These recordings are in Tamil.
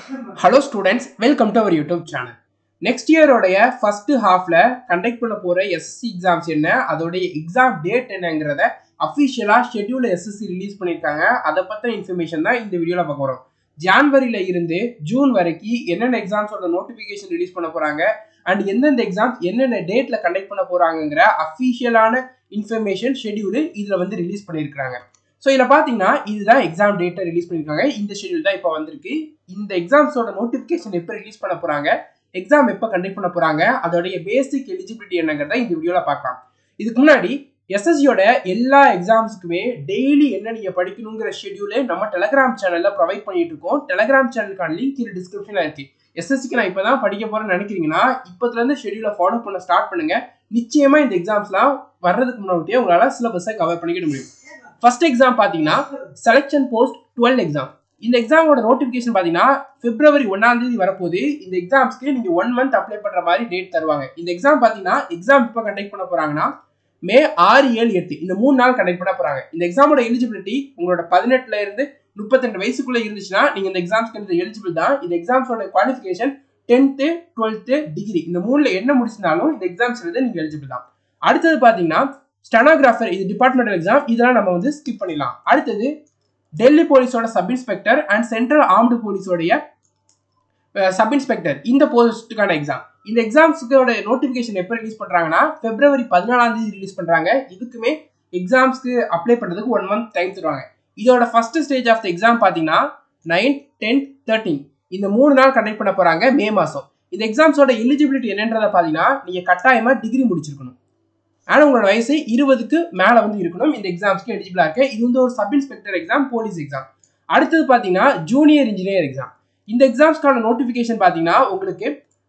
hello students welcome to our YouTube channel next இயரோடைய ஃபர்ஸ்ட் ஹாஃப்ல கண்டக்ட் பண்ண போற எஸ்எஸ்சி எக்ஸாம்ஸ் என்ன அதோடைய எக்ஸாம் டேட் என்னங்கிறத அஃபிஷியலாக ஷெட்யூல் எஸ்எஸ்சி ரிலீஸ் பண்ணியிருக்காங்க அதை பற்றின இன்ஃபர்மேஷன் தான் இந்த வீடியோவில் பார்க்க போகிறோம் ஜான்வரியில இருந்து ஜூன் வரைக்கும் என்னென்ன எக்ஸாம்ஸோட நோட்டிஃபிகேஷன் ரிலீஸ் பண்ண போறாங்க அண்ட் எந்தெந்த எக்ஸாம்ஸ் என்னென்ன டேட்ல கண்டக்ட் பண்ண போறாங்கங்கிற அஃபிஷியலான இன்ஃபர்மேஷன் ஷெட்யூல் இதில் வந்து ரிலீஸ் பண்ணியிருக்காங்க ஸோ இதில் பார்த்தீங்கன்னா இதுதான் எக்ஸாம் டேட்டை ரிலீஸ் பண்ணியிருக்காங்க இந்த ஷெட்யூல் தான் இப்போ வந்திருக்கு இந்த எக்ஸாம்ஸோட நோட்டிஃபிகேஷன் எப்போ ரிலீஸ் பண்ண போகிறாங்க எக்ஸாம் எப்போ கண்டக்ட் பண்ண போகிறாங்க அதோடைய பேசிக் எலிஜிபிலிட்டி என்னங்கிறத இந்த வீடியோவில் பார்க்கலாம் இதுக்கு முன்னாடி எஸ்எஸ்சியோட எல்லா எக்ஸாம்ஸுக்குமே டெய்லி என்ன நீங்கள் படிக்கணுங்கிற ஷெட்யூலே நம்ம டெலகிராம் சேனலில் ப்ரொவைட் பண்ணிட்டு இருக்கோம் டெலகிராம் சேனலுக்கான லிங்க் இது டிஸ்கிரிப்ஷனில் இருக்கு எஸ்எஸ்சிக்கு நான் இப்போ தான் படிக்க போகிறேன்னு நினைக்கிறீங்கன்னா இப்போதுலேருந்து ஷெட்யூலை ஃபாலோ பண்ண ஸ்டார்ட் பண்ணுங்க நிச்சயமாக இந்த எக்ஸாம்ஸ்லாம் வர்றதுக்கு முன்னாடியே உங்களால் சிலபஸை கவர் பண்ணிக்கிட முடியும் ஃபர்ஸ்ட் எக்ஸாம் பார்த்தீங்கன்னா செலெக்ஷன் போஸ்ட் டுவெல் எக்ஸாம் இந்த எக்ஸாமோட நோட்டிஃபிகேஷன் பார்த்தீங்கன்னா பிப்ரவரி ஒன்றாம் தேதி வரப்போகுது இந்த எக்ஸாம்ஸ்க்கு நீங்கள் ஒன் மந்த் அப்ளை பண்ணுற மாதிரி டேட் தருவாங்க இந்த எக்ஸாம் பார்த்தீங்கன்னா எக்ஸாம் இப்போ கண்டக்ட் பண்ண போகிறாங்கன்னா மே ஆறு ஏழு எட்டு இந்த மூணு நாள் கண்டக்ட் பண்ண போகிறாங்க இந்த எக்ஸாமோட எலிஜிபிலிட்டி உங்களோட பதினெட்டுல இருந்து முப்பத்தெண்டு வயசுக்குள்ள இருந்துச்சுன்னா நீங்கள் இந்த எக்ஸாம்ஸ்க்கு எலிஜிபிள் தான் இந்த எக்ஸாம்ஸோட குவாலிஃபிகேஷன் டென்த்து டுவெல்த்து டிகிரி இந்த மூணில் என்ன முடிச்சிருந்தாலும் இந்த எக்ஸாம்ஸ் வந்து நீங்கள் எலிஜிபிள் தான் அடுத்தது பார்த்தீங்கன்னா ஸ்டெனோகிராஃபர் இது டிபார்ட்மெண்டல் எக்ஸாம் இதெல்லாம் நம்ம வந்து ஸ்கிப் பண்ணிடலாம் அடுத்தது டெல்லி போலீஸோட sub inspector and central armed போலீஸோடைய சப் இன்ஸ்பெக்டர் இந்த போஸ்ட்டுக்கான எக்ஸாம் இந்த எக்ஸாம்ஸுக்கோட நோட்டிஃபிகேஷன் எப்போ ரிலீஸ் பண்ணுறாங்கன்னா பிப்ரவரி பதினாலாம் தேதி ரிலீஸ் பண்ணுறாங்க இதுக்குமே எக்ஸாம்ஸ்க்கு அப்ளை பண்ணுறதுக்கு ஒன் மந்த் டைம் தருவாங்க இதோட first stage of the exam பார்த்தீங்கன்னா நைன்த் டென்த் தேர்ட்டீன் இந்த மூணு நாள் கண்டக்ட் பண்ண போகிறாங்க மே மாதம் இந்த எக்ஸாம்ஸோட எலிஜிபிலிட்டி என்னன்றதை பார்த்தீங்கன்னா நீங்கள் கட்டாயமாக டிகிரி முடிச்சிருக்கணும் ஆனால் உங்களோட வயசு இருபதுக்கு மேலே வந்து இருக்கணும் இந்த எக்ஸாம்ஸ்க்கு எலிஜிபிளாக இருக்கு இது வந்து ஒரு sub inspector exam police exam அடுத்தது பார்த்தீங்கன்னா ஜூனியர் இன்ஜினியர் எக்ஸாம் இந்த எக்ஸாம்ஸ்க்கான நோட்டிஃபிகேஷன் பார்த்தீங்கன்னா உங்களுக்கு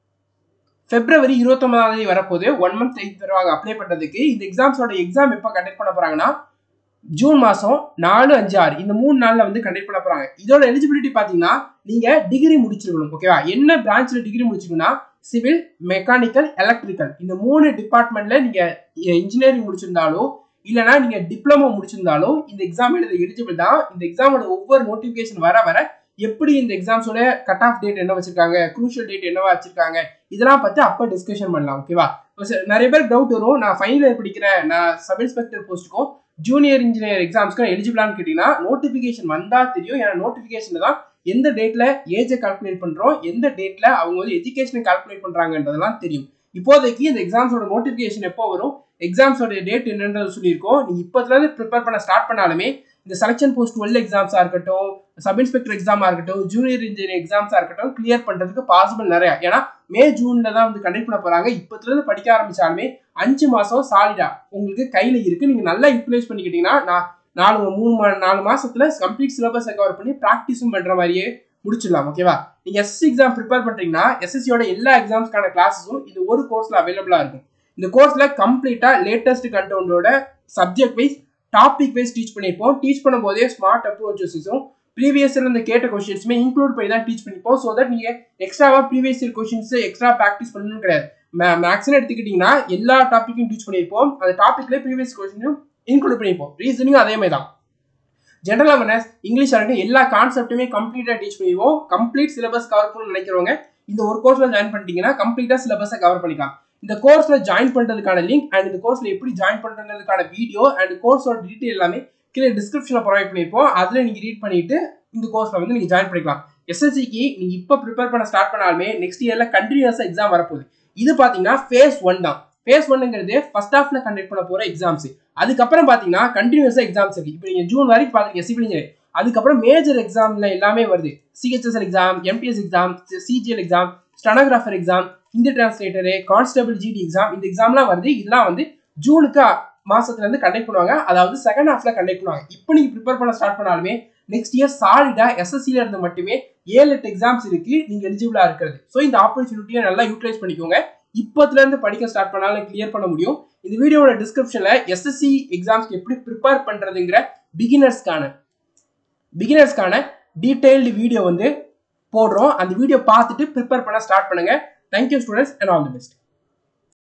பிப்ரவரி இருபத்தொன்பதாம் தேதி வரப்போது ஒன் மந்த் டைம் தருவாங்க அப்ளை பண்ணுறதுக்கு இந்த எக்ஸாம்ஸோட எக்ஸாம் எப்போ கண்டக்ட் பண்ண போகிறாங்கன்னா ஜூன் மாதம் நாலு அஞ்சு ஆறு இந்த மூணு நாளில் வந்து கண்டக்ட் பண்ண போகிறாங்க இதோட எலிஜிபிலிட்டி பார்த்தீங்கன்னா நீங்கள் டிகிரி முடிச்சிருக்கணும் ஓகேவா என்ன பிரான்ச்சில் டிகிரி முடிச்சிருக்கணும்னா சிவில் மெக்கானிக்கல் எலக்ட்ரிக்கல் இந்த மூணு டிபார்ட்மெண்ட்ல நீங்க இன்ஜினியரிங் முடிச்சிருந்தாலோ இல்லைனா நீங்க டிப்ளமோ முடிச்சிருந்தாலோ இந்த எக்ஸாம் எழுத எலிஜிபிள் தான் இந்த எக்ஸாமோட ஒவ்வொரு நோட்டிபிகேஷன் வர வர எப்படி இந்த எக்ஸாம்ஸோட கட் ஆஃப் டேட் என்ன வச்சிருக்காங்க குரூஷியல் டேட் என்னவா வச்சிருக்காங்க இதெல்லாம் பத்தி அப்போ டிஸ்கஷன் பண்ணலாம் ஓகேவா நிறைய பேருக்கு டவுட் வரும் நான் ஃபைனல் இயர் படிக்கிறேன் நான் சப் இன்ஸ்பெக்டர் போஸ்ட்டுக்கும் ஜூனியர் இன்ஜினியர் எக்ஸாம்ஸ்க்கும் எலிஜிபிளான்னு கேட்டீங்கன்னா நோட்டிஃபிகேஷன் வந்தா தெரியும் ஏன்னா நோட்டிஃபிகேஷன் தான் எந்த டேட்ல ஏஜை கால்குலேட் பண்றோம் எந்த டேட்ல அவங்க வந்து எஜுகேஷனை கால்குலேட் பண்றாங்கன்றதெல்லாம் தெரியும் இப்போதைக்கு இந்த எக்ஸாம்ஸோட நோட்டிஃபிகேஷன் எப்போ வரும் எக்ஸாம்ஸோட டேட் என்னன்றது சொல்லியிருக்கோம் நீங்க இப்போதுல இருந்து ப்ரிப்பேர் பண்ண ஸ்டார்ட் பண்ணாலுமே இந்த செலக்ஷன் போஸ்ட் டுவெல் எக்ஸாம்ஸா இருக்கட்டும் சப் இன்ஸ்பெக்டர் எக்ஸாமா இருக்கட்டும் ஜூனியர் இன்ஜினியர் எக்ஸாம்ஸா இருக்கட்டும் கிளியர் பண்றதுக்கு பாசிபிள் நிறைய ஏன்னா மே ஜூன்ல தான் வந்து கண்டக்ட் பண்ண போறாங்க இப்பத்துல இருந்து படிக்க ஆரம்பிச்சாலுமே அஞ்சு மாசம் சாலிடா உங்களுக்கு கையில இருக்கு நீங்க நல்லா யூட்டிலைஸ் பண்ணிக்கிட்டீங்கன்னா நான் நாலு மூணு நாலு மாசத்துல கம்ப்ளீட் சிலபஸை கவர் பண்ணி ப்ராக்டிஸும் பண்ற மாதிரியே முடிச்சிடலாம் ஓகேவா நீங்க எஸ்எஸ்சி எக்ஸாம் ப்ரிப்பேர் பண்றீங்கன்னா எஸ்எஸ்சியோட எல்லா எக்ஸாம்ஸ்க்கான கிளாஸஸும் இது ஒரு கோர்ஸ்ல அவைலபிளா இருக்கும் இந்த கோர்ஸ்ல கம்ப்ளீட்டா லேட்டஸ்ட் கண்டென்ட்டோட subject wise topic wise teach பண்ணியிருப்போம் டீச் பண்ணும்போதே ஸ்மார்ட் அப்ரோச்சஸும் ப்ரீவியஸ் இருந்து கேட்ட கொஸ்டின்ஸுமே இன்க்ளூட் பண்ணி தான் டீச் பண்ணிப்போம் ஸோ தட் நீங்கள் எக்ஸ்ட்ராவாக previous year questions extra practice பண்ணணும்னு கிடையாது மேக்ஸ்னு எடுத்துக்கிட்டிங்கன்னா எல்லா டாப்பிக்கும் டீச் பண்ணியிருப்போம் அந்த டாப்பிக்லேயே ப்ரீவியஸ் கொஸ்டினும் இன்க்ளூட் பண்ணிப்போம் ரீசனிங் அதே மாதிரி தான் ஜென்ரல் அவேர்னஸ் இங்கிலீஷ் ஆகட்டும் எல்லா கான்செப்ட்டுமே கம்ப்ளீட்டாக டீச் பண்ணிடுவோம் கம்ப்ளீட் சிலபஸ் கவர் பண்ணணும்னு நினைக்கிறவங்க இந்த ஒரு கோர்ஸில் ஜாயின் பண்ணிட்டீங்கன்னா கம்ப்ளீட்டாக சிலபஸை கவர் பண்ணிக்கலாம் இந்த கோர்ஸில் ஜாயின் பண்ணுறதுக்கான லிங்க் அண்ட் இந்த கோர்ஸில் எப்படி ஜாயின் பண்ணுறதுக்கான வீடியோ அண்ட் கோர்ஸோட டீட்டெயில் எல்லாமே கீழே டிஸ்கிரிப்ஷனில் ப்ரொவைட் பண்ணியிருப்போம் அதில் நீங்கள் ரீட் பண்ணிட்டு இந்த கோர்ஸில் வந்து நீங்கள் ஜாயின் பண்ணிக்கலாம் எஸ்எஸ்சிக்கு நீங்கள் இப்போ ப்ரிப்பேர் பண்ண ஸ்டார்ட் பண்ணாலுமே நெக்ஸ்ட் இயரில் கண்டினியூஸாக எக்ஸாம் வரப்போகுது இது பார்த்தீங்கன்னா ஃபேஸ் ஒன் தான் ஃபேஸ் ஒன்னுங்கிறது ஃபர்ஸ்ட் ஹாஃப்ல கண்டக்ட் பண்ண போற எக்ஸாம்ஸ் அதுக்கப்புறம் பாத்தீங்கன்னா கண்டினியூஸா எக்ஸாம்ஸ் இருக்கு இப்போ நீங்க ஜூன் வரைக்கும் பாத்தீங்க சிவில் இன்ஜினியர் அதுக்கப்புறம் மேஜர் எக்ஸாம்ல எல்லாமே வருது CHSL exam MPS exam CGL exam stenographer exam Hindi translator constable GD exam இந்த எக்ஸாம்லாம் வருது இதெல்லாம் வந்து ஜூனுக்கு மாசத்துல இருந்து கண்டக்ட் பண்ணுவாங்க அதாவது செகண்ட் ஹாஃப்ல கண்டக்ட் பண்ணுவாங்க இப்போ நீங்க ப்ரிப்பேர் பண்ண ஸ்டார்ட் பண்ணாலுமே நெக்ஸ்ட் இயர் சாலிடா எஸ்எஸ்சில இருந்து மட்டுமே ஏழு எட்டு எக்ஸாம்ஸ் இருக்கு நீங்க எலிஜிபிளா இருக்கிறது ஸோ இந்த ஆப்பர்ச்சுனிட்டியை நல்லா யூட்டிலைஸ் பண்ணிக்கோங்க இப்போத்துல இருந்து படிக்க ஸ்டார்ட் பண்ணாலும் கிளியர் பண்ண முடியும் இந்த வீடியோட டிஸ்கிரிப்ஷன்ல எஸ்எஸ்சி எக்ஸாம்ஸ்க்கு எப்படி ப்ரிப்பேர் பண்றதுங்கிற பிகினர்ஸ்க்கான பிகினர்ஸ்க்கான டீடைல்டு வீடியோ வந்து போடுறோம் அந்த வீடியோ பார்த்துட்டு ப்ரிப்பேர் பண்ண ஸ்டார்ட் பண்ணுங்க thank you students and all the best